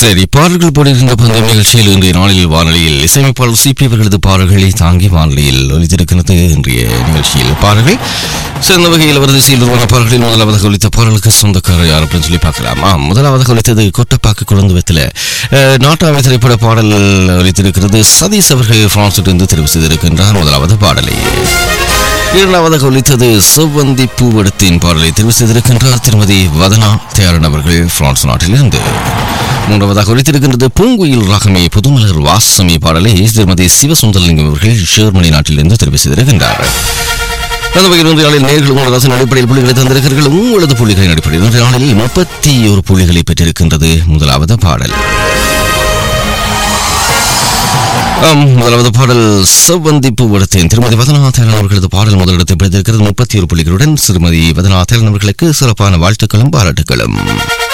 சரி பாடல்கள் போடுகின்ற பந்தயம் நிகழ்ச்சியில் இன்றைய நாளில் வானொலியில் இசையமைப்பாளர் சிபி அவர்களது பாடல்களை தாங்கி வானொலியில் ஒலித்திருக்கிறது இன்றைய நிகழ்ச்சியில் பாடல்கள் சிறந்த வகையில் வரிசையில் உருவான பாடல்களில் முதலாவதாக ஒலித்த பாடலுக்கு சொந்தக்காரர் யார் அப்படின்னு சொல்லி பார்க்கலாம் ஆம் முதலாவதாக ஒலித்தது கொட்டப்பாக்கு குழந்தைவத்தில் நாட்டாமை திரைப்பட பாடல் ஒலித்திருக்கிறது சதீஷ் அவர்கள் பிரான்சிலிருந்து தெரிவு செய்திருக்கின்றார் முதலாவது பாடலை இரண்டாவதாக ஒலித்தது செவ்வந்தி பூவடத்தின் பாடலை தெரிவு செய்திருக்கின்றார் திருமதி வதனா தேரன் அவர்கள் பிரான்ஸ் நாட்டிலிருந்து மூன்றாவதாக ஒலித்திருக்கின்றது பூங்குயில் ராகமே புதுமலர் வாசமி பாடலை திருமதி சிவசுந்தரலிங்கம் அவர்கள் ஜெர்மனி நாட்டிலிருந்து தெரிவு செய்திருக்கின்றார் அந்த வகையில் இன்றைய நாளில் நேர்கள் உங்களது ரசன அடிப்படையில் புள்ளிகளை தந்திருக்கிறீர்கள் உங்களது புள்ளிகளின் அடிப்படையில் இன்றைய நாளில் முப்பத்தி ஒரு புள்ளிகளை பெற்றிருக்கின்றது முதலாவது பாடல் ஆம் முதலாவது பாடல் செவ்வந்தி பூவடத்தின் திருமதி வதனாதேலன் அவர்களது பாடல் முதலிடத்தை பிடித்திருக்கிறது முப்பத்தி ஒரு புள்ளிகளுடன் திருமதி வதனாதேலன் அவர்களுக்கு சிறப்பான வாழ்த்துக்களும் பாராட்டுகளும்